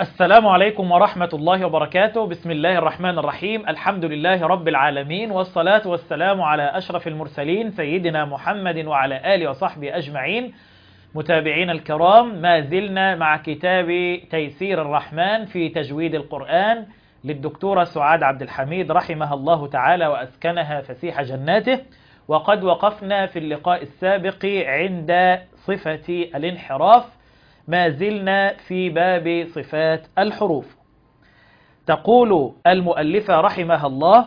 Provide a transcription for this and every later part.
السلام عليكم ورحمة الله وبركاته بسم الله الرحمن الرحيم الحمد لله رب العالمين والصلاة والسلام على أشرف المرسلين سيدنا محمد وعلى آله وصحبه أجمعين متابعين الكرام ما زلنا مع كتاب تيسير الرحمن في تجويد القرآن للدكتورة سعاد عبد الحميد رحمها الله تعالى وأسكنها فسيح جناته وقد وقفنا في اللقاء السابق عند صفة الانحراف ما زلنا في باب صفات الحروف تقول المؤلفة رحمها الله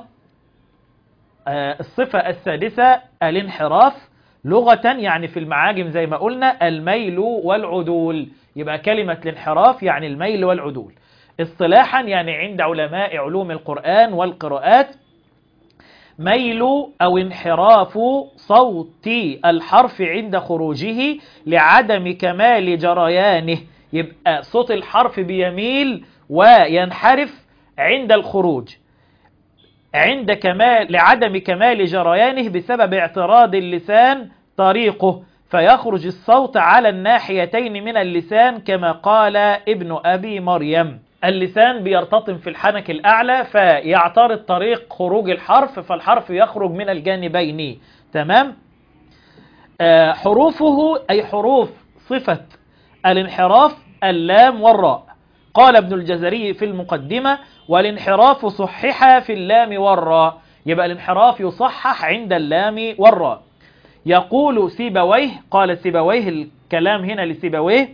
الصفة السادسة الانحراف لغة يعني في المعاجم زي ما قلنا الميل والعدول يبقى كلمة الانحراف يعني الميل والعدول اصطلاحا يعني عند علماء علوم القرآن والقراءات ميل أو انحراف صوت الحرف عند خروجه لعدم كمال جريانه يبقى صوت الحرف بيميل وينحرف عند الخروج عند كمال لعدم كمال جريانه بسبب اعتراض اللسان طريقه فيخرج الصوت على الناحيتين من اللسان كما قال ابن أبي مريم اللسان بيرتطم في الحنك الأعلى فيعترض طريق خروج الحرف فالحرف يخرج من الجانبين تمام آه حروفه أي حروف صفة الانحراف اللام والراء قال ابن الجزري في المقدمة والانحراف صحح في اللام والراء يبقى الانحراف يصحح عند اللام والراء يقول سيبويه قال سيبويه الكلام هنا لسيبويه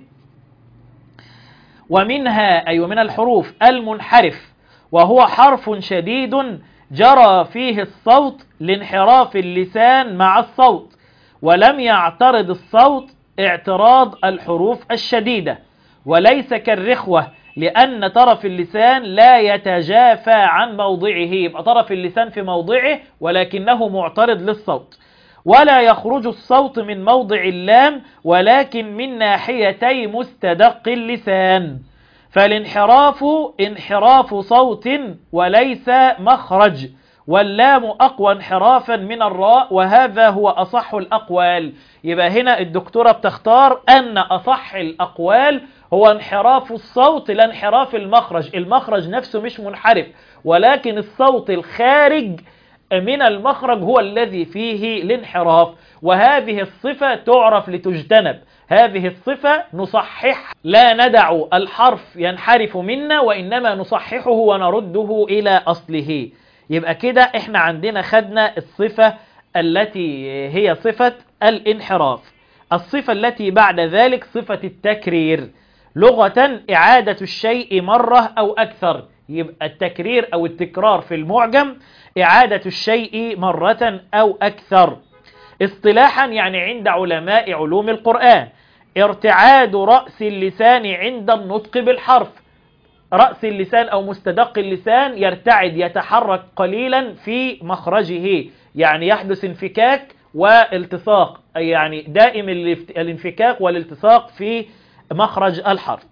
ومنها أي من الحروف المنحرف وهو حرف شديد جرى فيه الصوت لانحراف اللسان مع الصوت ولم يعترض الصوت اعتراض الحروف الشديدة وليس كالرخوة لأن طرف اللسان لا يتجافى عن موضعه يبقى طرف اللسان في موضعه ولكنه معترض للصوت ولا يخرج الصوت من موضع اللام ولكن من ناحيتي مستدق اللسان فالانحراف انحراف صوت وليس مخرج واللام أقوى انحرافا من الراء وهذا هو أصح الأقوال يبقى هنا الدكتورة بتختار أن أصح الأقوال هو انحراف الصوت لا انحراف المخرج المخرج نفسه مش منحرف ولكن الصوت الخارج من المخرج هو الذي فيه الانحراف وهذه الصفة تعرف لتجتنب هذه الصفة نصحح لا ندع الحرف ينحرف منا وإنما نصححه ونرده إلى أصله يبقى كده احنا عندنا خدنا الصفة التي هي صفة الانحراف الصفة التي بعد ذلك صفة التكرير لغة إعادة الشيء مرة أو أكثر يبقى التكرير أو التكرار في المعجم إعادة الشيء مرة أو أكثر اصطلاحا يعني عند علماء علوم القرآن ارتعاد رأس اللسان عند النطق بالحرف رأس اللسان أو مستدق اللسان يرتعد يتحرك قليلا في مخرجه يعني يحدث انفكاك والتصاق يعني دائم الانفكاك والالتصاق في مخرج الحرف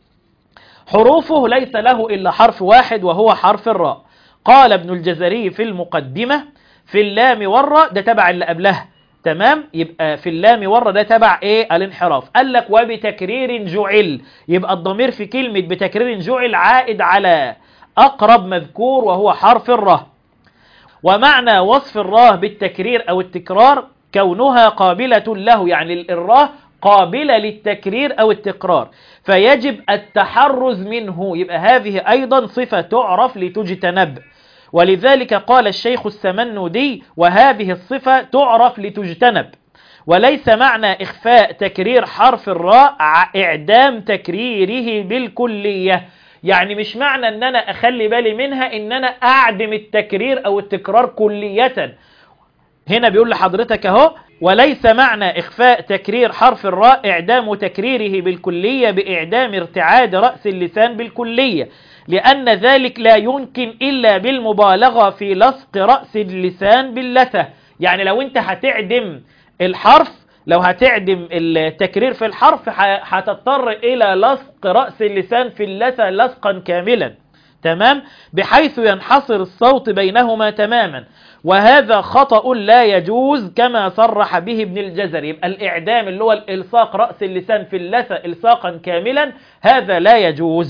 حروفه ليس له إلا حرف واحد وهو حرف الراء قال ابن الجزري في المقدمة في اللام والراء ده تبع اللي قبلها تمام يبقى في اللام والراء ده تبع ايه الانحراف قال لك وبتكرير جعل يبقى الضمير في كلمة بتكرير جعل عائد على أقرب مذكور وهو حرف الراء ومعنى وصف الراء بالتكرير أو التكرار كونها قابلة له يعني الراء قابلة للتكرير أو التكرار فيجب التحرز منه يبقى هذه أيضا صفة تعرف لتجتنب ولذلك قال الشيخ السمنودي وهذه الصفة تعرف لتجتنب وليس معنى إخفاء تكرير حرف الراء إعدام تكريره بالكلية يعني مش معنى أن أنا أخلي بالي منها أن أنا أعدم التكرير أو التكرار كلية هنا بيقول لحضرتك اهو وليس معنى إخفاء تكرير حرف الراء إعدام تكريره بالكلية بإعدام ارتعاد رأس اللسان بالكلية لأن ذلك لا يمكن إلا بالمبالغة في لصق رأس اللسان باللثة يعني لو أنت هتعدم الحرف لو هتعدم التكرير في الحرف هتضطر إلى لصق رأس اللسان في اللثة لصقا كاملا تمام بحيث ينحصر الصوت بينهما تماما وهذا خطأ لا يجوز كما صرح به ابن الجزري يبقى الإعدام اللي هو الإلصاق رأس اللسان في اللثة إلصاقا كاملا هذا لا يجوز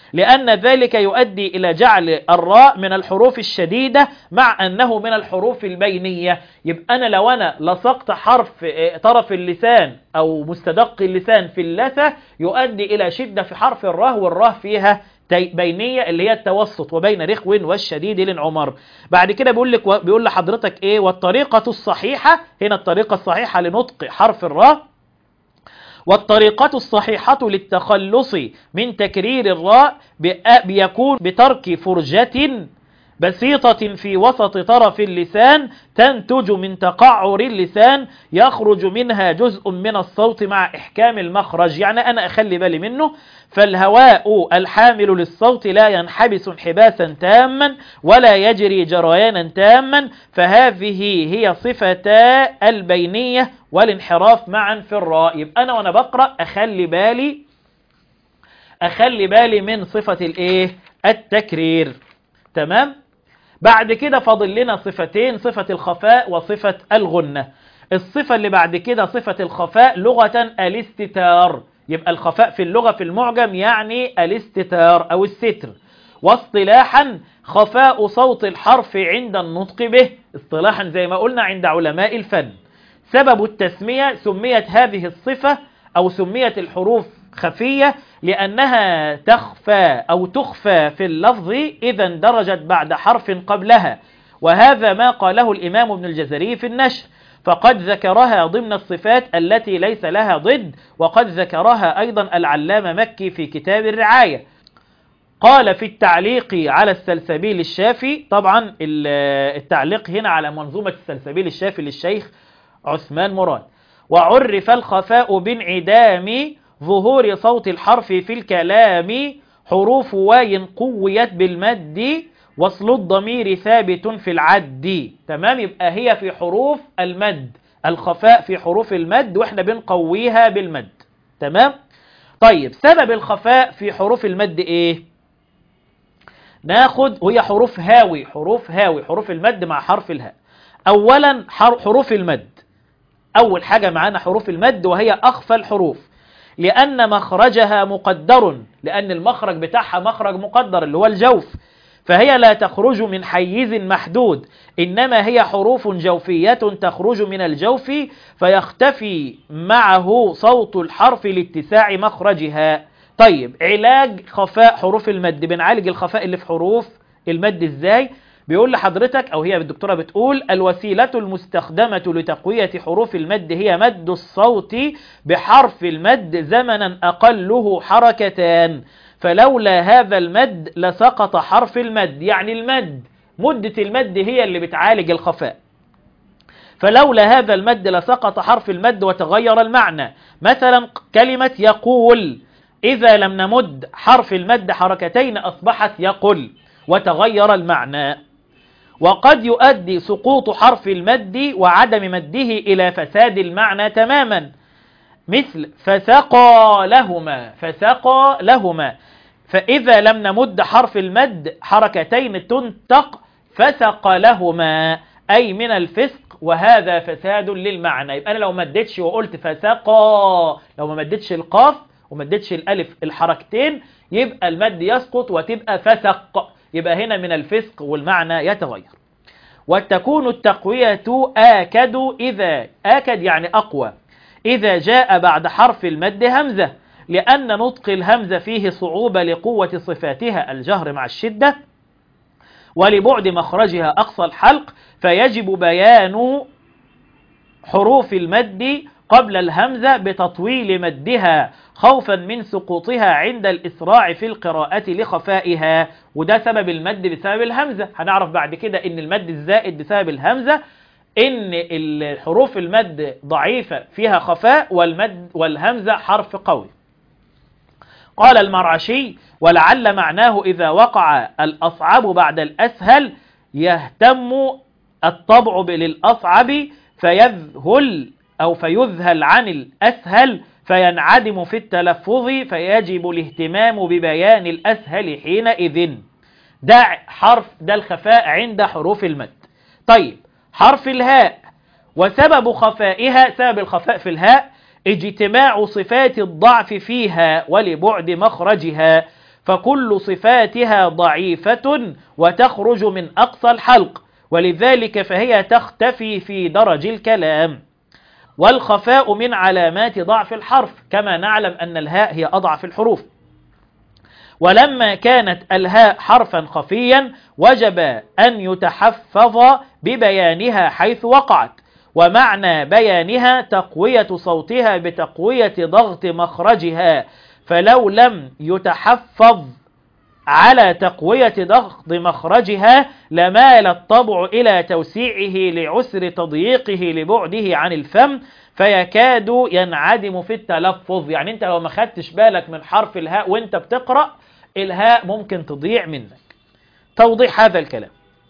لأن ذلك يؤدي إلى جعل الراء من الحروف الشديدة مع أنه من الحروف البينية يبقى أنا لو أنا لصقت حرف آه، طرف اللسان أو مستدق اللسان في اللثة يؤدي إلى شدة في حرف الراء والراء فيها تي- بينية اللي هي التوسط وبين رخو والشديد للعمر بعد كده بيقول لك بيقول لحضرتك ايه والطريقة الصحيحة هنا الطريقة الصحيحة لنطق حرف الراء والطريقة الصحيحة للتخلص من تكرير الراء بأ- بيكون بترك فرجة بسيطة في وسط طرف اللسان تنتج من تقعر اللسان يخرج منها جزء من الصوت مع إحكام المخرج يعني أنا أخلي بالي منه فالهواء الحامل للصوت لا ينحبس انحباسا تاما ولا يجري جريانا تاما فهذه هي صفتا البينية والانحراف معا في الراء يبقى أنا وأنا بقرأ أخلي بالي أخلي بالي من صفة الإيه التكرير تمام بعد كده فاضل لنا صفتين صفة الخفاء وصفة الغنة الصفة اللي بعد كده صفة الخفاء لغة الاستتار يبقى الخفاء في اللغة في المعجم يعني الاستتار أو الستر واصطلاحا خفاء صوت الحرف عند النطق به اصطلاحا زي ما قلنا عند علماء الفن سبب التسمية سميت هذه الصفة أو سميت الحروف خفية لأنها تخفى أو تخفى في اللفظ إذا اندرجت بعد حرف قبلها وهذا ما قاله الإمام ابن الجزري في النشر فقد ذكرها ضمن الصفات التي ليس لها ضد وقد ذكرها أيضا العلامة مكي في كتاب الرعاية قال في التعليق على السلسبيل الشافي طبعا ال- التعليق هنا على منظومة السلسبيل الشافي للشيخ عثمان مراد وعرف الخفاء بانعدام ظهور صوت الحرف في الكلام حروف واي قويت بالمد وصل الضمير ثابت في العد تمام يبقى هي في حروف المد الخفاء في حروف المد واحنا بنقويها بالمد تمام طيب سبب الخفاء في حروف المد ايه ناخد وهي حروف هاوي حروف هاوي حروف المد مع حرف الهاء اولا حر- حروف المد اول حاجة معانا حروف المد وهي اخفى الحروف لان مخرجها مقدر لان المخرج بتاعها مخرج مقدر اللي هو الجوف فهي لا تخرج من حيز محدود إنما هي حروف جوفية تخرج من الجوف فيختفي معه صوت الحرف لاتساع مخرجها طيب علاج خفاء حروف المد بنعالج الخفاء اللي في حروف المد ازاي بيقول لحضرتك او هي الدكتورة بتقول الوسيلة المستخدمة لتقوية حروف المد هي مد الصوت بحرف المد زمنا اقله حركتان فلولا هذا المد لسقط حرف المد يعني المد مدة المد هي اللي بتعالج الخفاء فلولا هذا المد لسقط حرف المد وتغير المعنى مثلا كلمة يقول إذا لم نمد حرف المد حركتين أصبحت يقل وتغير المعنى وقد يؤدي سقوط حرف المد وعدم مده إلى فساد المعنى تماما مثل فسقى لهما فسقى لهما فإذا لم نمد حرف المد حركتين تنطق فسق لهما أي من الفسق وهذا فساد للمعنى يبقى أنا لو مدتش وقلت فسقى لو ما مدتش القاف ومدتش الألف الحركتين يبقى المد يسقط وتبقى فسق يبقى هنا من الفسق والمعنى يتغير وتكون التقوية آكد إذا آكد يعني أقوى إذا جاء بعد حرف المد همزة لأن نطق الهمزة فيه صعوبة لقوة صفاتها الجهر مع الشدة ولبعد مخرجها أقصى الحلق فيجب بيان حروف المد قبل الهمزة بتطويل مدها خوفا من سقوطها عند الإسراع في القراءة لخفائها وده سبب المد بسبب الهمزة هنعرف بعد كده إن المد الزائد بسبب الهمزة إن الحروف المد ضعيفة فيها خفاء والمد والهمزة حرف قوي قال المرعشي ولعل معناه إذا وقع الأصعب بعد الأسهل يهتم الطبع للأصعب فيذهل أو فيذهل عن الأسهل فينعدم في التلفظ فيجب الاهتمام ببيان الأسهل حينئذ ده حرف ده الخفاء عند حروف المد طيب حرف الهاء وسبب خفائها سبب الخفاء في الهاء اجتماع صفات الضعف فيها ولبعد مخرجها فكل صفاتها ضعيفة وتخرج من أقصى الحلق ولذلك فهي تختفي في درج الكلام والخفاء من علامات ضعف الحرف كما نعلم أن الهاء هي أضعف الحروف ولما كانت الهاء حرفا خفيا وجب أن يتحفظ ببيانها حيث وقعت ومعنى بيانها تقوية صوتها بتقوية ضغط مخرجها فلو لم يتحفظ على تقوية ضغط مخرجها لمال الطبع إلى توسيعه لعسر تضييقه لبعده عن الفم فيكاد ينعدم في التلفظ يعني انت لو ما خدتش بالك من حرف الهاء وانت بتقرأ الهاء ممكن تضيع منك توضيح هذا الكلام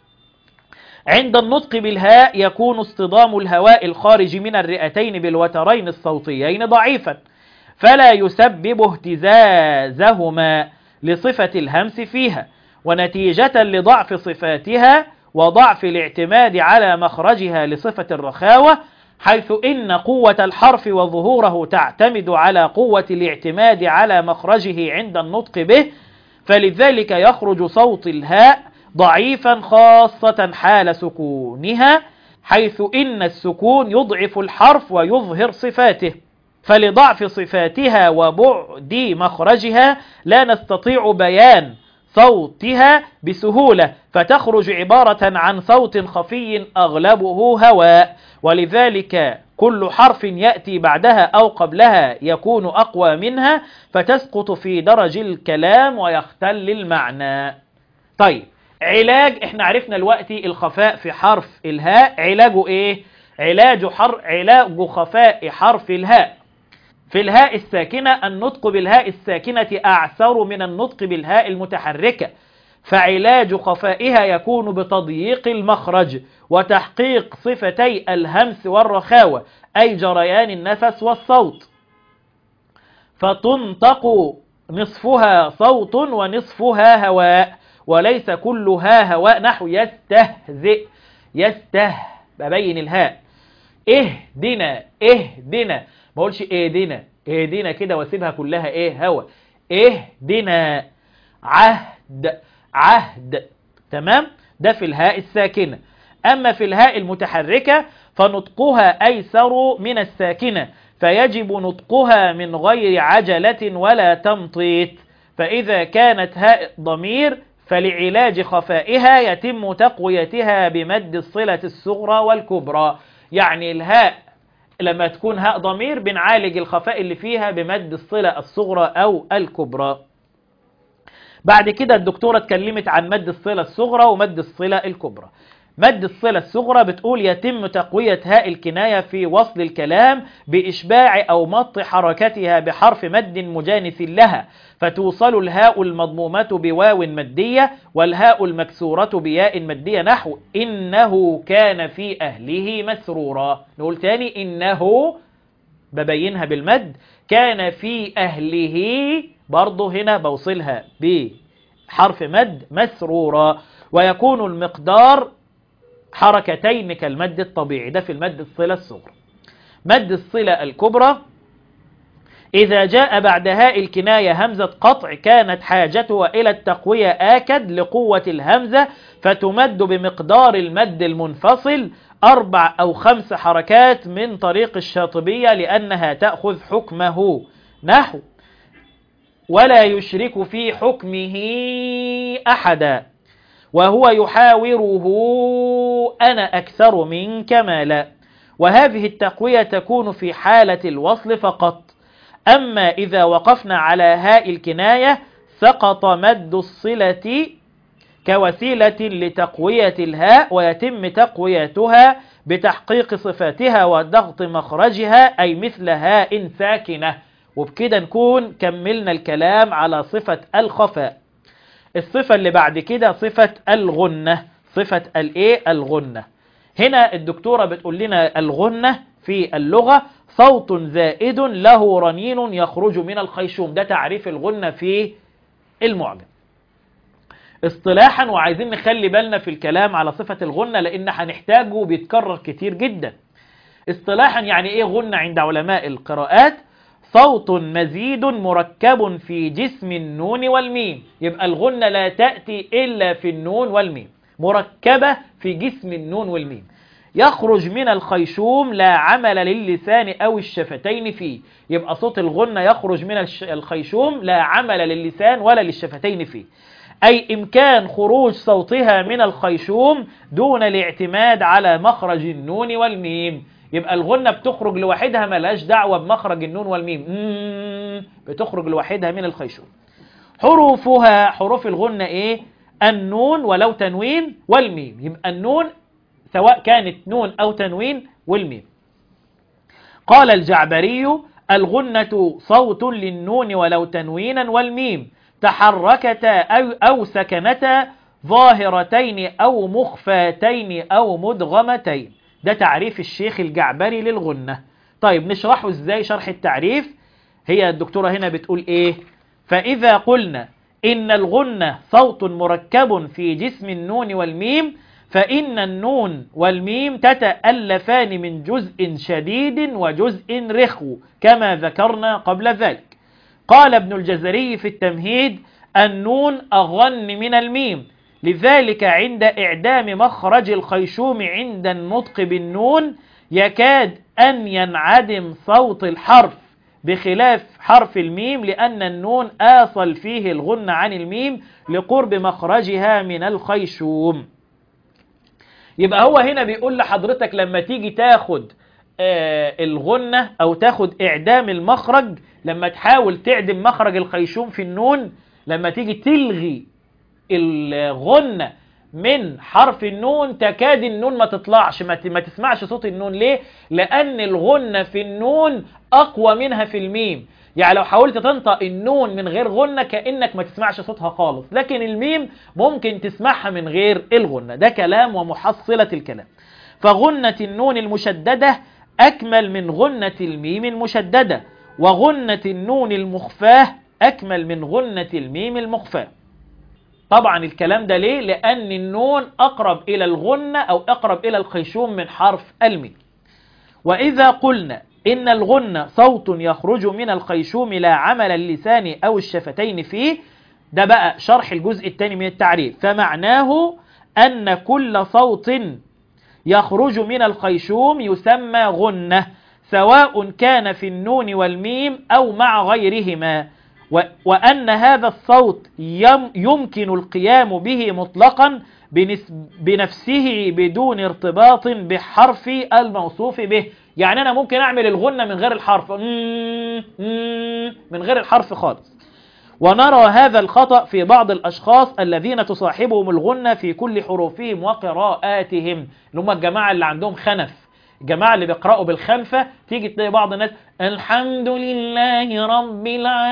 عند النطق بالهاء يكون اصطدام الهواء الخارج من الرئتين بالوترين الصوتيين ضعيفا فلا يسبب اهتزازهما لصفة الهمس فيها ونتيجة لضعف صفاتها وضعف الاعتماد على مخرجها لصفة الرخاوة حيث إن قوة الحرف وظهوره تعتمد على قوة الاعتماد على مخرجه عند النطق به فلذلك يخرج صوت الهاء ضعيفا خاصة حال سكونها حيث إن السكون يضعف الحرف ويظهر صفاته فلضعف صفاتها وبعد مخرجها لا نستطيع بيان صوتها بسهولة فتخرج عبارة عن صوت خفي أغلبه هواء ولذلك كل حرف يأتي بعدها أو قبلها يكون أقوى منها فتسقط في درج الكلام ويختل المعنى طيب علاج احنا عرفنا الوقت الخفاء في حرف الهاء علاجه ايه علاج حر علاج خفاء حرف الهاء في الهاء الساكنة النطق بالهاء الساكنة أعسر من النطق بالهاء المتحركة فعلاج خفائها يكون بتضييق المخرج وتحقيق صفتي الهمس والرخاوة أي جريان النفس والصوت فتنطق نصفها صوت ونصفها هواء وليس كلها هواء نحو يستهزئ يسته ببين الهاء اهدنا اهدنا ما اقولش اهدنا اهدنا كده واسيبها كلها ايه هوا اهدنا عهد عهد تمام ده في الهاء الساكنة أما في الهاء المتحركة فنطقها أيسر من الساكنة فيجب نطقها من غير عجلة ولا تمطيط فإذا كانت هاء ضمير فلعلاج خفائها يتم تقويتها بمد الصلة الصغرى والكبرى يعني الهاء لما تكون هاء ضمير بنعالج الخفاء اللي فيها بمد الصلة الصغرى أو الكبرى بعد كده الدكتورة اتكلمت عن مد الصلة الصغرى ومد الصلة الكبرى مد الصلة الصغرى بتقول يتم تقوية هاء الكناية في وصل الكلام بإشباع أو مط حركتها بحرف مد مجانس لها فتوصل الهاء المضمومة بواو مدية والهاء المكسورة بياء مدية نحو إنه كان في أهله مسرورا نقول تاني إنه ببينها بالمد كان في أهله برضه هنا بوصلها بحرف مد مسرورا ويكون المقدار حركتين كالمد الطبيعي ده في المد الصلة الصغرى مد الصلة الكبرى إذا جاء بعد هاء الكناية همزة قطع كانت حاجتها إلى التقوية آكد لقوة الهمزة فتمد بمقدار المد المنفصل أربع أو خمس حركات من طريق الشاطبية لأنها تأخذ حكمه نحو ولا يشرك في حكمه أحدا وهو يحاوره أنا أكثر منك مالا وهذه التقوية تكون في حالة الوصل فقط أما إذا وقفنا على هاء الكناية سقط مد الصلة كوسيلة لتقوية الهاء ويتم تقويتها بتحقيق صفاتها وضغط مخرجها أي مثل هاء ساكنة وبكده نكون كملنا الكلام على صفة الخفاء الصفة اللي بعد كده صفة الغنة صفة الايه الغنة هنا الدكتورة بتقول لنا الغنة في اللغة صوت زائد له رنين يخرج من الخيشوم ده تعريف الغنة في المعجم اصطلاحا وعايزين نخلي بالنا في الكلام على صفة الغنة لان هنحتاجه بيتكرر كتير جدا اصطلاحا يعني ايه غنة عند علماء القراءات صوت مزيد مركب في جسم النون والميم يبقى الغنة لا تأتي إلا في النون والميم مركبة في جسم النون والميم يخرج من الخيشوم لا عمل للسان أو الشفتين فيه يبقى صوت الغنة يخرج من الش- الخيشوم لا عمل للسان ولا للشفتين فيه أي إمكان خروج صوتها من الخيشوم دون الاعتماد على مخرج النون والميم يبقى الغنة بتخرج لوحدها ملهاش دعوة بمخرج النون والميم مم، بتخرج لوحدها من الخيشوم حروفها حروف الغنة ايه النون ولو تنوين والميم يبقى النون سواء كانت نون أو تنوين والميم قال الجعبري الغنة صوت للنون ولو تنوينا والميم تحركتا أو, أو سكنتا ظاهرتين أو مخفاتين أو مدغمتين ده تعريف الشيخ الجعبري للغنة طيب نشرحه ازاي شرح التعريف هي الدكتورة هنا بتقول ايه فإذا قلنا إن الغنة صوت مركب في جسم النون والميم فإن النون والميم تتألفان من جزء شديد وجزء رخو كما ذكرنا قبل ذلك قال ابن الجزري في التمهيد النون أغن من الميم لذلك عند إعدام مخرج الخيشوم عند النطق بالنون يكاد أن ينعدم صوت الحرف بخلاف حرف الميم لأن النون آصل فيه الغن عن الميم لقرب مخرجها من الخيشوم يبقى هو هنا بيقول لحضرتك لما تيجي تاخد آه الغنة أو تاخد إعدام المخرج لما تحاول تعدم مخرج الخيشوم في النون لما تيجي تلغي الغنة من حرف النون تكاد النون ما تطلعش ما ت- ما تسمعش صوت النون ليه لأن الغنة في النون أقوى منها في الميم يعني لو حاولت تنطق النون من غير غنة كأنك ما تسمعش صوتها خالص لكن الميم ممكن تسمعها من غير الغنة ده كلام ومحصلة الكلام فغنة النون المشددة أكمل من غنة الميم المشددة وغنة النون المخفاة أكمل من غنة الميم المخفاة طبعا الكلام ده ليه لأن النون أقرب إلى الغنة أو أقرب إلى الخيشوم من حرف الميم وإذا قلنا إن الغنة صوت يخرج من الخيشوم لا عمل اللسان أو الشفتين فيه ده بقى شرح الجزء الثاني من التعريف فمعناه أن كل صوت يخرج من الخيشوم يسمى غنة سواء كان في النون والميم أو مع غيرهما و- وأن هذا الصوت يم يمكن القيام به مطلقا بنس- بنفسه بدون ارتباط بحرف الموصوف به يعني أنا ممكن أعمل الغنة من غير الحرف مم- مم- من غير الحرف خالص ونرى هذا الخطأ في بعض الأشخاص الذين تصاحبهم الغنة في كل حروفهم وقراءاتهم اللي هم الجماعة اللي عندهم خنف الجماعة اللي بيقرأوا بالخنفة تيجي تلاقي بعض الناس الحمد لله رب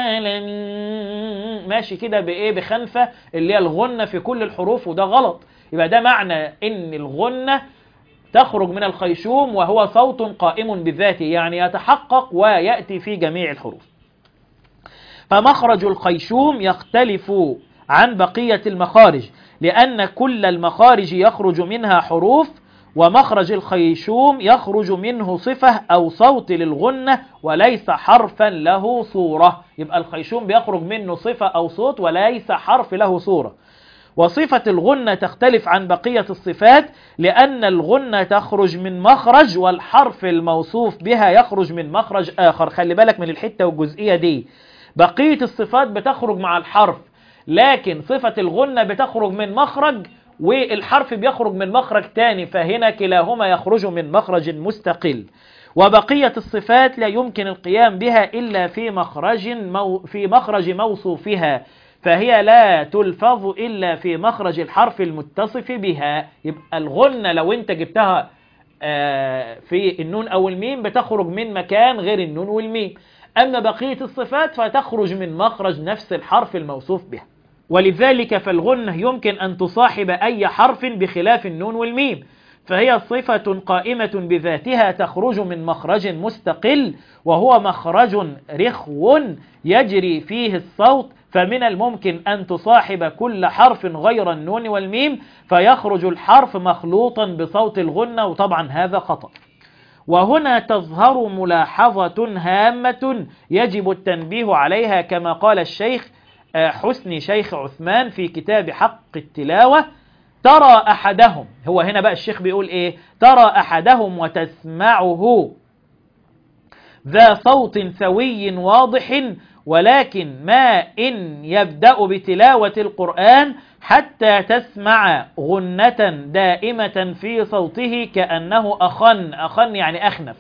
العالمين ماشي كده بإيه بخنفة اللي هي الغنة في كل الحروف وده غلط يبقى ده معنى إن الغنة تخرج من الخيشوم وهو صوت قائم بذاته يعني يتحقق ويأتي في جميع الحروف فمخرج الخيشوم يختلف عن بقية المخارج لأن كل المخارج يخرج منها حروف ومخرج الخيشوم يخرج منه صفة أو صوت للغنة وليس حرفا له صورة يبقى الخيشوم بيخرج منه صفة أو صوت وليس حرف له صورة وصفة الغنة تختلف عن بقية الصفات لأن الغنة تخرج من مخرج والحرف الموصوف بها يخرج من مخرج آخر خلي بالك من الحتة والجزئية دي بقية الصفات بتخرج مع الحرف لكن صفة الغنة بتخرج من مخرج والحرف بيخرج من مخرج تاني فهنا كلاهما يخرج من مخرج مستقل وبقية الصفات لا يمكن القيام بها إلا في مخرج مو في مخرج موصوفها فهي لا تلفظ إلا في مخرج الحرف المتصف بها يبقى الغنة لو انت جبتها آه، في النون أو الميم بتخرج من مكان غير النون والميم أما بقية الصفات فتخرج من مخرج نفس الحرف الموصوف به ولذلك فالغنة يمكن أن تصاحب أي حرف بخلاف النون والميم فهي صفة قائمة بذاتها تخرج من مخرج مستقل وهو مخرج رخو يجري فيه الصوت فمن الممكن أن تصاحب كل حرف غير النون والميم فيخرج الحرف مخلوطا بصوت الغنة وطبعا هذا خطأ وهنا تظهر ملاحظة هامة يجب التنبيه عليها كما قال الشيخ حسني شيخ عثمان في كتاب حق التلاوة ترى أحدهم هو هنا بقى الشيخ بيقول إيه ترى أحدهم وتسمعه ذا صوت سوي واضح ولكن ما إن يبدأ بتلاوة القرآن حتى تسمع غنة دائمة في صوته كأنه أخن أخن يعني أخنف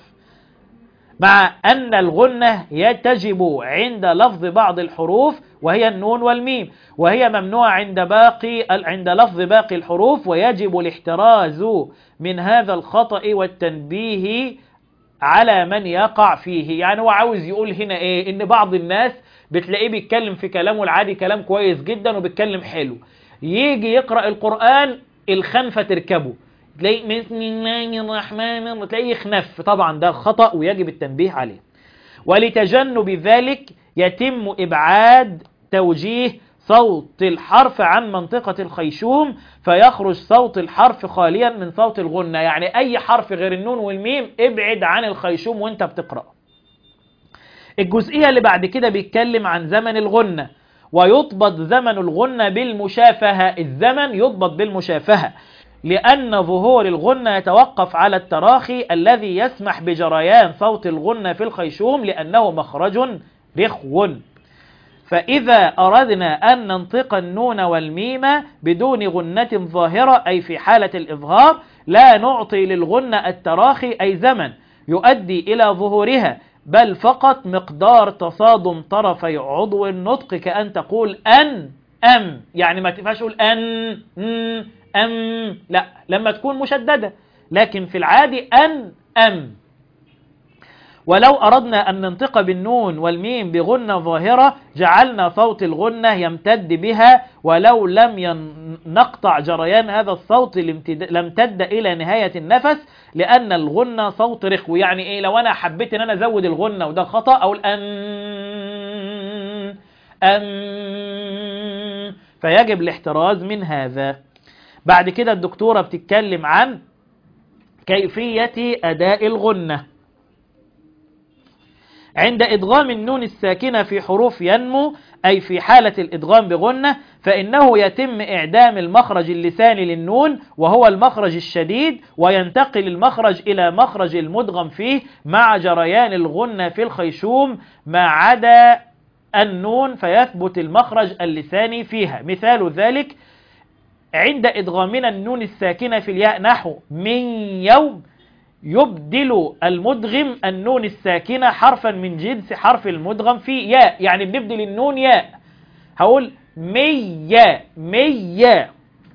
مع أن الغنة يتجب عند لفظ بعض الحروف وهي النون والميم وهي ممنوعة عند باقي عند لفظ باقي الحروف ويجب الاحتراز من هذا الخطأ والتنبيه على من يقع فيه يعني هو عاوز يقول هنا ايه ان بعض الناس بتلاقيه بيتكلم في كلامه العادي كلام كويس جدا وبيتكلم حلو يجي يقرأ القرآن الخنفة تركبه تلاقي بسم الله الرحمن الرحيم تلاقيه يخنف طبعا ده خطأ ويجب التنبيه عليه ولتجنب ذلك يتم إبعاد توجيه صوت الحرف عن منطقة الخيشوم فيخرج صوت الحرف خاليا من صوت الغنة يعني أي حرف غير النون والميم ابعد عن الخيشوم وانت بتقرأ الجزئية اللي بعد كده بيتكلم عن زمن الغنة ويضبط زمن الغنة بالمشافهة الزمن يضبط بالمشافهة لأن ظهور الغنة يتوقف على التراخي الذي يسمح بجريان صوت الغنة في الخيشوم لأنه مخرج رخو فإذا أردنا أن ننطق النون والميم بدون غنة ظاهرة أي في حالة الإظهار لا نعطي للغنة التراخي أي زمن يؤدي إلى ظهورها بل فقط مقدار تصادم طرفي عضو النطق كأن تقول أن أم يعني ما تفهمش تقول أن م أم لا لما تكون مشددة لكن في العادي أن أم ولو أردنا أن ننطق بالنون والميم بغنة ظاهرة جعلنا صوت الغنة يمتد بها ولو لم نقطع جريان هذا الصوت لامتد إلى نهاية النفس لأن الغنة صوت رخو يعني إيه لو أنا حبيت أن أنا أزود الغنة وده خطأ أقول أن أم فيجب الاحتراز من هذا بعد كده الدكتورة بتتكلم عن كيفية أداء الغنة عند إدغام النون الساكنة في حروف ينمو أي في حالة الإدغام بغنة فإنه يتم إعدام المخرج اللساني للنون وهو المخرج الشديد وينتقل المخرج إلى مخرج المدغم فيه مع جريان الغنة في الخيشوم ما عدا النون فيثبت المخرج اللساني فيها مثال ذلك عند إدغامنا النون الساكنة في الياء نحو من يوم يبدل المدغم النون الساكنة حرفا من جنس حرف المدغم في ياء يعني بنبدل النون ياء هقول مية مية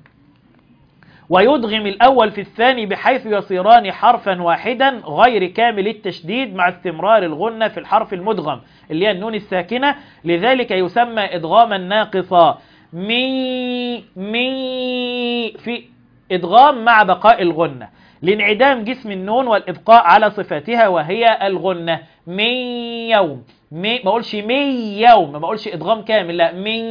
ويدغم الأول في الثاني بحيث يصيران حرفا واحدا غير كامل التشديد مع استمرار الغنة في الحرف المدغم اللي هي النون الساكنة لذلك يسمى إدغاما ناقصا مي مي في إدغام مع بقاء الغنة لانعدام جسم النون والإبقاء على صفاتها وهي الغنة من يوم مي ما اقولش مي يوم ما اقولش إدغام كامل لا من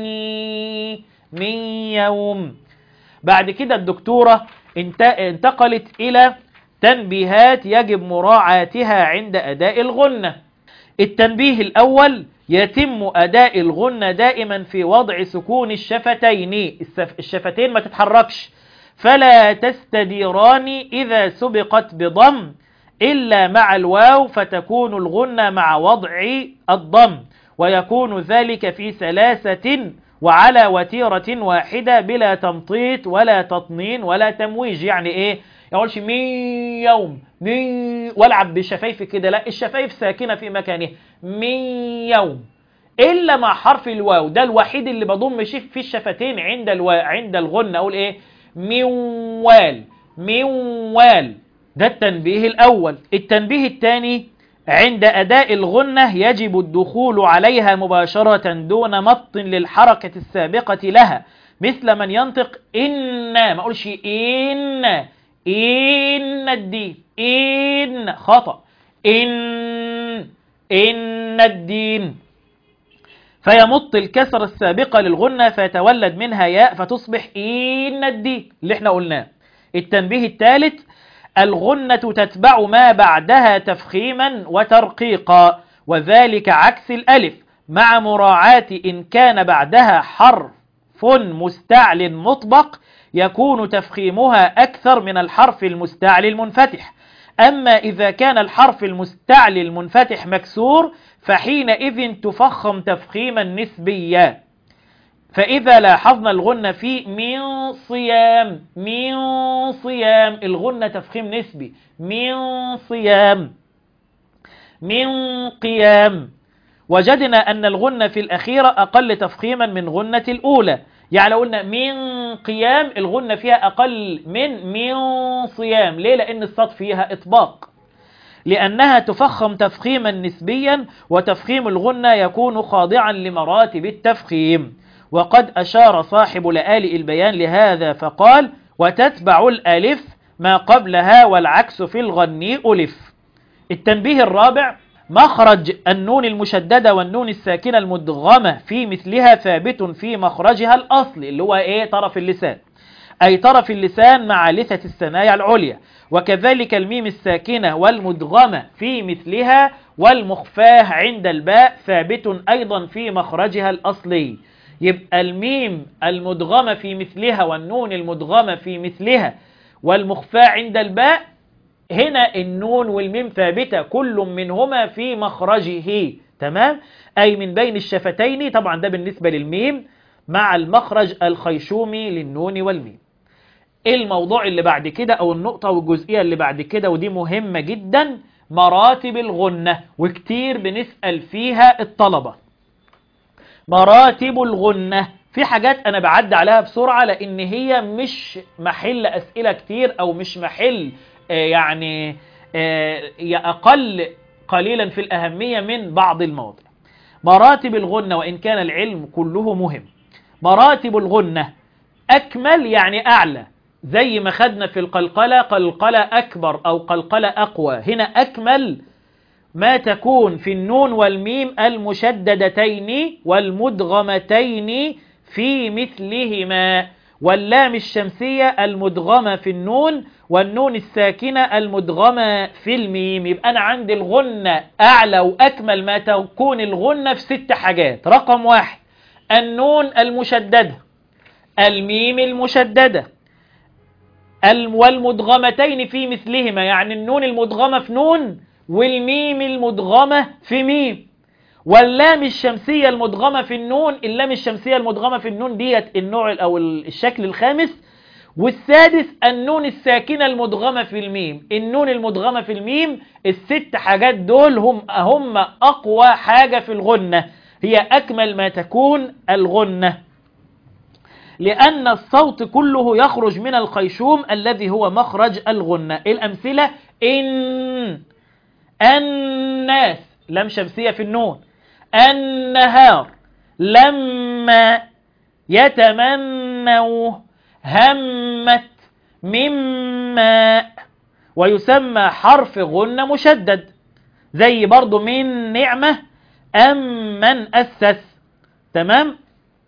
من يوم بعد كده الدكتورة انتقلت إلى تنبيهات يجب مراعاتها عند أداء الغنة التنبيه الأول يتم أداء الغنة دائما في وضع سكون الشفتين الشفتين ما تتحركش فلا تستديران إذا سبقت بضم إلا مع الواو فتكون الغنة مع وضع الضم ويكون ذلك في ثلاثة وعلى وتيرة واحدة بلا تمطيط ولا تطنين ولا تمويج يعني ايه يقولش مين يوم مين والعب بالشفايف كده لا الشفايف ساكنة في مكانها مين يوم إلا مع حرف الواو ده الوحيد اللي بضم في الشفتين عند الوا... عند الغنة أقول إيه موال موال ده التنبيه الأول التنبيه الثاني عند أداء الغنة يجب الدخول عليها مباشرة دون مط للحركة السابقة لها مثل من ينطق إن ما أقولش إن إن الدين إن خطأ إن إن الدين فيمط الكسر السابقة للغنة فيتولد منها ياء فتصبح إن الدين اللي احنا قلناه التنبيه الثالث الغنة تتبع ما بعدها تفخيما وترقيقا وذلك عكس الألف مع مراعاة إن كان بعدها حرف مستعل مطبق يكون تفخيمها أكثر من الحرف المستعل المنفتح أما إذا كان الحرف المستعل المنفتح مكسور فحينئذ تفخم تفخيما نسبيا فإذا لاحظنا الغنة في من صيام من صيام الغنة تفخيم نسبي من صيام من قيام وجدنا أن الغنة في الأخيرة أقل تفخيما من غنة الأولى يعني لو قلنا من قيام الغنة فيها أقل من من صيام ليه لأن الصاد فيها إطباق لأنها تفخم تفخيما نسبيا وتفخيم الغنة يكون خاضعا لمراتب التفخيم وقد أشار صاحب لآلئ البيان لهذا فقال وتتبع الألف ما قبلها والعكس في الغني ألف التنبيه الرابع مخرج النون المشددة والنون الساكنة المدغمة في مثلها ثابت في مخرجها الأصلي اللي هو إيه طرف اللسان أي طرف اللسان مع لثة الثنايا العليا وكذلك الميم الساكنة والمدغمة في مثلها والمخفاه عند الباء ثابت أيضا في مخرجها الأصلي يبقى الميم المدغمة في مثلها والنون المدغمة في مثلها والمخفاه عند الباء هنا النون والميم ثابتة كل منهما في مخرجه تمام أي من بين الشفتين طبعا ده بالنسبة للميم مع المخرج الخيشومي للنون والميم الموضوع اللي بعد كده أو النقطة والجزئية اللي بعد كده ودي مهمة جدا مراتب الغنة وكتير بنسأل فيها الطلبة مراتب الغنة في حاجات أنا بعد عليها بسرعة لأن هي مش محل أسئلة كتير أو مش محل يعني أقل قليلا في الأهمية من بعض المواضع مراتب الغنة وإن كان العلم كله مهم مراتب الغنة أكمل يعني أعلى زي ما خدنا في القلقلة قلقلة أكبر أو قلقلة أقوى هنا أكمل ما تكون في النون والميم المشددتين والمدغمتين في مثلهما واللام الشمسية المدغمة في النون والنون الساكنة المدغمة في الميم يبقى أنا عندي الغنة أعلى وأكمل ما تكون الغنة في ست حاجات رقم واحد النون المشددة الميم المشددة والمدغمتين في مثلهما يعني النون المدغمة في نون والميم المدغمة في ميم واللام الشمسية المدغمة في النون اللام الشمسية المدغمة في النون ديت النوع أو الشكل الخامس والسادس النون الساكنة المدغمة في الميم النون المدغمة في الميم الست حاجات دول هم هم أقوى حاجة في الغنة هي أكمل ما تكون الغنة لأن الصوت كله يخرج من الخيشوم الذي هو مخرج الغنة الأمثلة إن الناس لم شمسية في النون النهار لما يتمنوا همت مما ويسمى حرف غنة مشدد زي برضو من نعمة أم من أسس تمام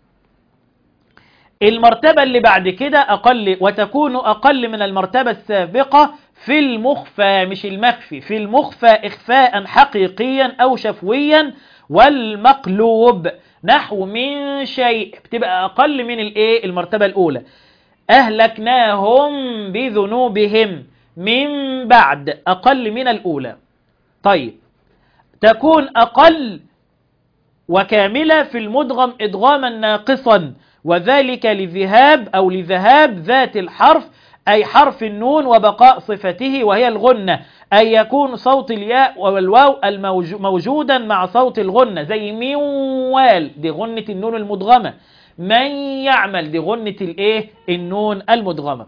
المرتبة اللي بعد كده أقل وتكون أقل من المرتبة السابقة في المخفى مش المخفي في المخفى إخفاء حقيقيا أو شفويا والمقلوب نحو من شيء بتبقى أقل من الإيه المرتبة الأولى أهلكناهم بذنوبهم من بعد أقل من الأولى طيب تكون أقل وكاملة في المدغم إدغاما ناقصا وذلك لذهاب أو لذهاب ذات الحرف أي حرف النون وبقاء صفته وهي الغنة أي يكون صوت الياء والواو موجودا مع صوت الغنة زي موال دي غنة النون المدغمة من يعمل دي غنة الايه النون المدغمة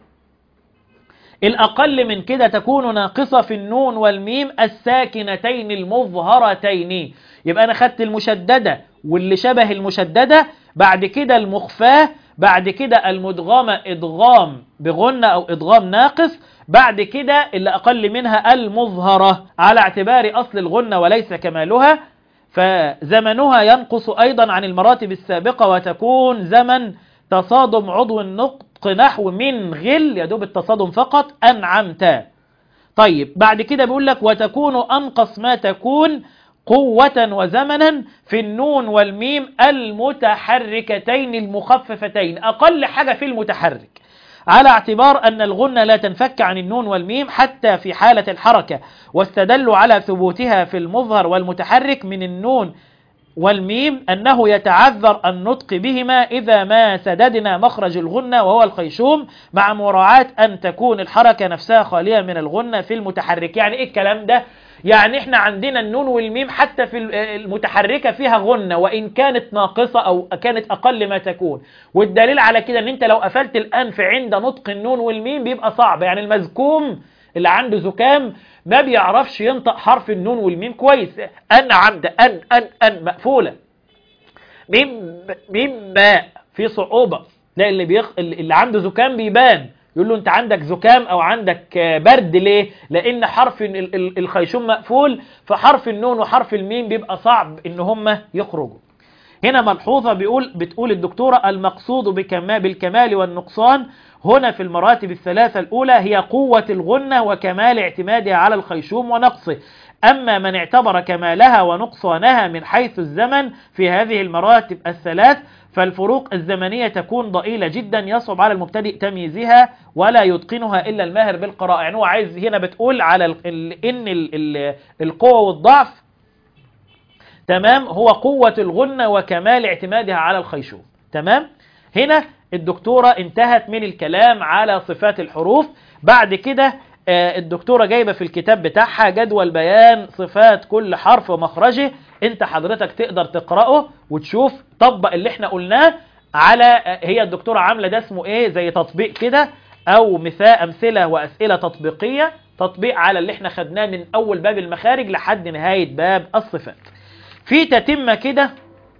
الأقل من كده تكون ناقصة في النون والميم الساكنتين المظهرتين يبقى أنا خدت المشددة واللي شبه المشددة بعد كده المخفاه بعد كده المدغمة إدغام بغنة أو إدغام ناقص بعد كده اللي أقل منها المظهرة على اعتبار أصل الغنة وليس كمالها فزمنها ينقص أيضا عن المراتب السابقة وتكون زمن تصادم عضو النطق نحو من غل يدوب التصادم فقط أنعمت طيب بعد كده بيقول لك وتكون أنقص ما تكون قوة وزمنا في النون والميم المتحركتين المخففتين أقل حاجة في المتحرك على اعتبار أن الغنة لا تنفك عن النون والميم حتى في حالة الحركة واستدلوا على ثبوتها في المظهر والمتحرك من النون والميم أنه يتعذر النطق بهما إذا ما سددنا مخرج الغنة وهو الخيشوم مع مراعاة أن تكون الحركة نفسها خالية من الغنة في المتحرك يعني إيه الكلام ده؟ يعني إحنا عندنا النون والميم حتى في المتحركة فيها غنة وإن كانت ناقصة أو كانت أقل ما تكون والدليل على كده أن أنت لو قفلت الأنف عند نطق النون والميم بيبقى صعب يعني المزكوم اللي عنده زكام ما بيعرفش ينطق حرف النون والميم كويس أن عمد أن أن أن مقفولة ميم ميم ماء في صعوبة لا اللي بيخ... اللي عنده زكام بيبان يقول له انت عندك زكام او عندك برد ليه لان حرف الخيشوم مقفول فحرف النون وحرف الميم بيبقى صعب ان هم يخرجوا هنا ملحوظة بيقول بتقول الدكتورة المقصود بكمال بالكمال والنقصان هنا في المراتب الثلاثة الأولى هي قوة الغنة وكمال اعتمادها على الخيشوم ونقصه أما من اعتبر كمالها ونقصانها من حيث الزمن في هذه المراتب الثلاث فالفروق الزمنية تكون ضئيلة جدا يصعب على المبتدئ تمييزها ولا يتقنها إلا الماهر بالقراءة يعني هو عايز هنا بتقول على ال ال إن ال ال القوة والضعف تمام هو قوة الغنة وكمال اعتمادها على الخيشوم تمام هنا الدكتورة انتهت من الكلام على صفات الحروف بعد كده الدكتورة جايبة في الكتاب بتاعها جدول بيان صفات كل حرف ومخرجه انت حضرتك تقدر تقرأه وتشوف طبق اللي احنا قلناه على هي الدكتورة عاملة ده اسمه ايه زي تطبيق كده او مثال امثلة واسئلة تطبيقية تطبيق على اللي احنا خدناه من اول باب المخارج لحد نهاية باب الصفات في تتمة كده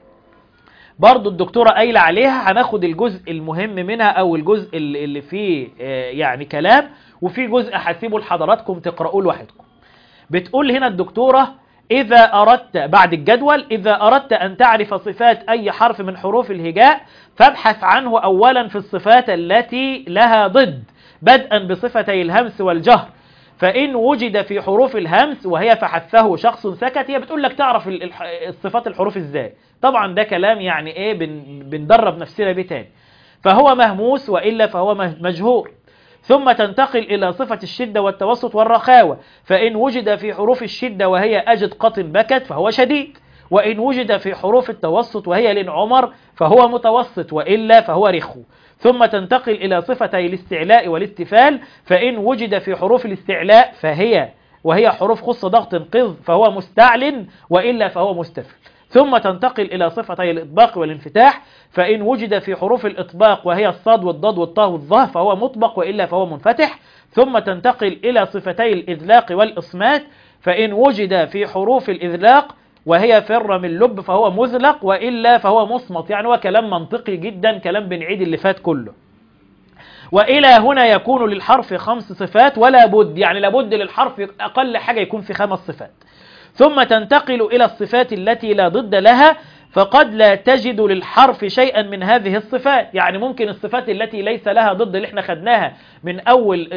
برضو الدكتورة قايلة عليها هناخد الجزء المهم منها او الجزء اللي فيه يعني كلام وفي جزء هسيبه لحضراتكم تقرأوه لوحدكم بتقول هنا الدكتورة إذا أردت بعد الجدول إذا أردت أن تعرف صفات أي حرف من حروف الهجاء فابحث عنه أولا في الصفات التي لها ضد بدءا بصفتي الهمس والجهر فإن وجد في حروف الهمس وهي فحثه شخص سكت هي بتقول لك تعرف الصفات الحروف إزاي طبعا ده كلام يعني إيه بن بندرب نفسنا بيه تاني فهو مهموس وإلا فهو مجهور ثم تنتقل إلى صفة الشدة والتوسط والرخاوة فإن وجد في حروف الشدة وهي أجد قط بكت فهو شديد وإن وجد في حروف التوسط وهي لن عمر فهو متوسط وإلا فهو رخو ثم تنتقل إلى صفتي الاستعلاء والاستفال فإن وجد في حروف الاستعلاء فهي وهي حروف خص ضغط قذ فهو مستعل وإلا فهو مستفل ثم تنتقل إلى صفتي الإطباق والانفتاح فإن وجد في حروف الإطباق وهي الصاد والضاد والطاء والظه فهو مطبق وإلا فهو منفتح ثم تنتقل إلى صفتي الإذلاق والإصمات فإن وجد في حروف الإذلاق وهي فر من لب فهو مذلق وإلا فهو مصمت يعني هو كلام منطقي جدا كلام بنعيد اللي فات كله وإلى هنا يكون للحرف خمس صفات ولا بد يعني لابد للحرف أقل حاجة يكون في خمس صفات ثم تنتقل إلى الصفات التي لا ضد لها فقد لا تجد للحرف شيئا من هذه الصفات يعني ممكن الصفات التي ليس لها ضد اللي احنا خدناها من أول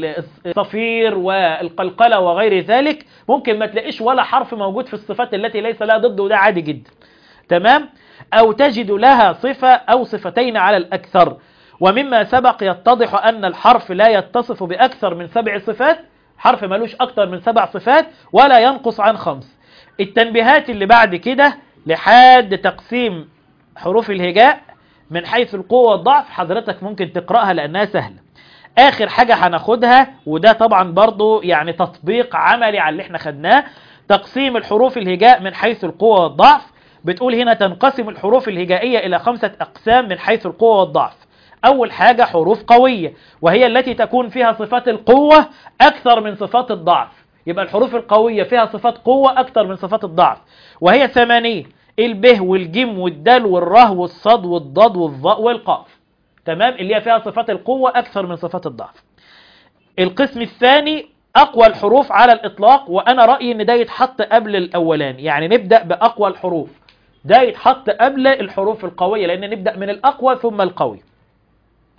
الصفير والقلقلة وغير ذلك ممكن ما تلاقيش ولا حرف موجود في الصفات التي ليس لها ضد وده عادي جدا تمام أو تجد لها صفة أو صفتين على الأكثر ومما سبق يتضح أن الحرف لا يتصف بأكثر من سبع صفات حرف ملوش أكثر من سبع صفات ولا ينقص عن خمس التنبيهات اللي بعد كده لحد تقسيم حروف الهجاء من حيث القوة والضعف حضرتك ممكن تقرأها لأنها سهلة آخر حاجة هناخدها وده طبعا برضو يعني تطبيق عملي على اللي احنا خدناه تقسيم الحروف الهجاء من حيث القوة والضعف بتقول هنا تنقسم الحروف الهجائية إلى خمسة أقسام من حيث القوة والضعف أول حاجة حروف قوية وهي التي تكون فيها صفات القوة أكثر من صفات الضعف يبقى الحروف القوية فيها صفات قوة أكثر من صفات الضعف وهي ثمانية البه والجيم والدال والره والصاد والضاد والظاء والقاف تمام اللي هي فيها صفات القوة أكثر من صفات الضعف القسم الثاني أقوى الحروف على الإطلاق وأنا رأيي إن ده يتحط قبل الأولاني يعني نبدأ بأقوى الحروف ده يتحط قبل الحروف القوية لأن نبدأ من الأقوى ثم القوي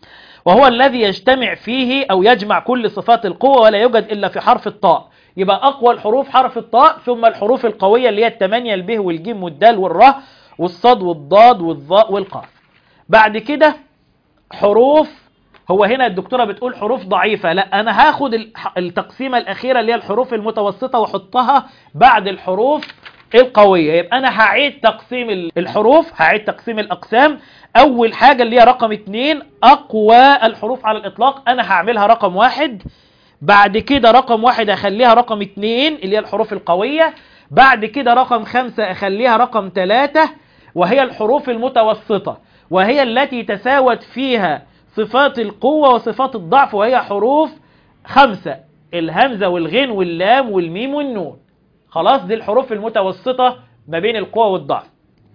وهو الذي يجتمع فيه أو يجمع كل صفات القوة ولا يوجد إلا في حرف الطاء يبقى أقوى الحروف حرف الطاء ثم الحروف القوية اللي هي التمانية البه والجيم والدال والره والصاد والضاد والظاء والقاف بعد كده حروف هو هنا الدكتورة بتقول حروف ضعيفة لا أنا هاخد الح- التقسيمة الأخيرة اللي هي الحروف المتوسطة وأحطها بعد الحروف القوية يبقى أنا هعيد تقسيم ال- الحروف هعيد تقسيم الأقسام أول حاجة اللي هي رقم اتنين أقوى الحروف على الإطلاق أنا هعملها رقم واحد بعد كده رقم واحد أخليها رقم اتنين اللي هي الحروف القوية بعد كده رقم خمسة أخليها رقم تلاتة وهي الحروف المتوسطة وهي التي تساوت فيها صفات القوة وصفات الضعف وهي حروف خمسة الهمزة والغين واللام والميم والنون خلاص دي الحروف المتوسطة ما بين القوة والضعف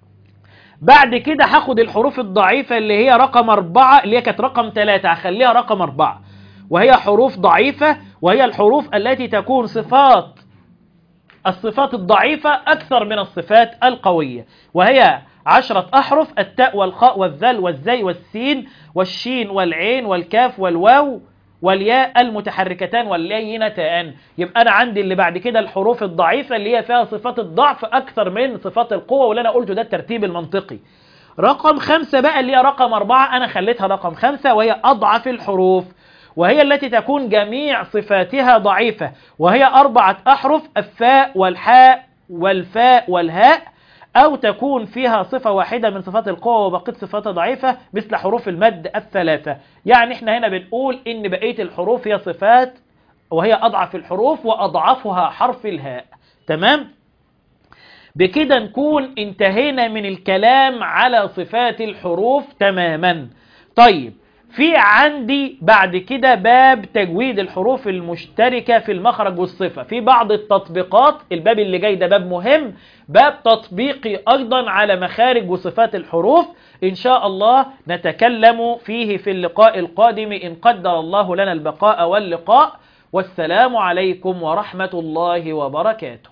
بعد كده هاخد الحروف الضعيفة اللي هي رقم أربعة اللي هي كانت رقم ثلاثة هخليها رقم أربعة وهي حروف ضعيفة وهي الحروف التي تكون صفات الصفات الضعيفة أكثر من الصفات القوية وهي عشرة أحرف التاء والخاء والذل والزي والسين والشين والعين والكاف والواو والياء المتحركتان واللينتان يبقى أنا عندي اللي بعد كده الحروف الضعيفة اللي هي فيها صفات الضعف أكثر من صفات القوة واللي أنا قلته ده الترتيب المنطقي رقم خمسة بقى اللي هي رقم أربعة أنا خليتها رقم خمسة وهي أضعف الحروف وهي التي تكون جميع صفاتها ضعيفة وهي أربعة أحرف الفاء والحاء والفاء والهاء أو تكون فيها صفة واحدة من صفات القوة وبقية صفاتها ضعيفة مثل حروف المد الثلاثة يعني احنا هنا بنقول إن بقية الحروف هي صفات وهي أضعف الحروف وأضعفها حرف الهاء تمام؟ بكده نكون انتهينا من الكلام على صفات الحروف تماما طيب في عندي بعد كده باب تجويد الحروف المشتركة في المخرج والصفة في بعض التطبيقات الباب اللي جاي ده باب مهم باب تطبيقي أيضا على مخارج وصفات الحروف إن شاء الله نتكلم فيه في اللقاء القادم إن قدر الله لنا البقاء واللقاء والسلام عليكم ورحمة الله وبركاته